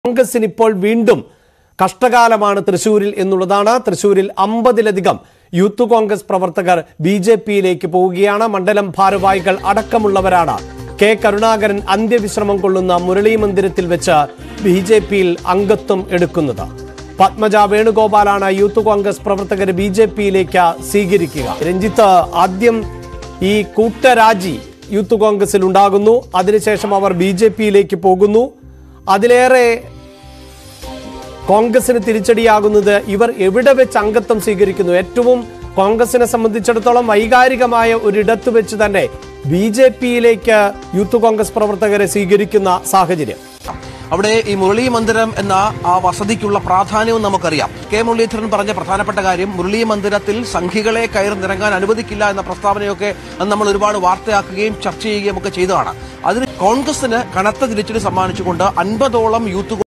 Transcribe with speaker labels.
Speaker 1: കോൺഗ്രസിന് ഇപ്പോൾ വീണ്ടും കഷ്ടകാലമാണ് തൃശൂരിൽ എന്നുള്ളതാണ് തൃശൂരിൽ അമ്പതിലധികം യൂത്ത് കോൺഗ്രസ് പ്രവർത്തകർ ബി ജെ പിയിലേക്ക് പോവുകയാണ് മണ്ഡലം ഭാരവാഹികൾ അടക്കമുള്ളവരാണ് കെ കരുണാകരൻ അന്ത്യവിശ്രമം കൊള്ളുന്ന മുരളി മന്ദിരത്തിൽ വെച്ച് ബി ജെ പിയിൽ അംഗത്വം എടുക്കുന്നത് പത്മജ വേണുഗോപാലാണ് യൂത്ത് കോൺഗ്രസ് പ്രവർത്തകരെ ബി ജെ പിയിലേക്ക് സ്വീകരിക്കുക രഞ്ജിത്ത് ആദ്യം ഈ കൂട്ടരാജി യൂത്ത് കോൺഗ്രസിൽ ഉണ്ടാകുന്നു അതിനുശേഷം അവർ ബി ജെ പിയിലേക്ക് പോകുന്നു അതിലേറെ കോൺഗ്രസിന് തിരിച്ചടിയാകുന്നത് ഇവർ എവിടെ വെച്ച് അംഗത്വം സ്വീകരിക്കുന്നു ഏറ്റവും കോൺഗ്രസിനെ സംബന്ധിച്ചിടത്തോളം വൈകാരികമായ ഒരിടത്ത് വെച്ച് തന്നെ ബി ജെ പിയിലേക്ക് യൂത്ത് കോൺഗ്രസ് പ്രവർത്തകരെ സ്വീകരിക്കുന്ന സാഹചര്യം
Speaker 2: അവിടെ ഈ മുരളി മന്ദിരം എന്ന ആ വസതിക്കുള്ള പ്രാധാന്യവും നമുക്കറിയാം കെ മുരളീധരൻ പറഞ്ഞ പ്രധാനപ്പെട്ട കാര്യം മുരളി മന്ദിരത്തിൽ സംഘികളെ കയറിനിറങ്ങാൻ അനുവദിക്കില്ല എന്ന പ്രസ്താവനയൊക്കെ അന്ന് നമ്മൾ ഒരുപാട് വാർത്തയാക്കുകയും ചർച്ച ചെയ്യുകയും ഒക്കെ ചെയ്തതാണ് അതിന് കോൺഗ്രസിന് കനത്ത തിരിച്ചടി സമ്മാനിച്ചുകൊണ്ട് അൻപതോളം യൂത്ത്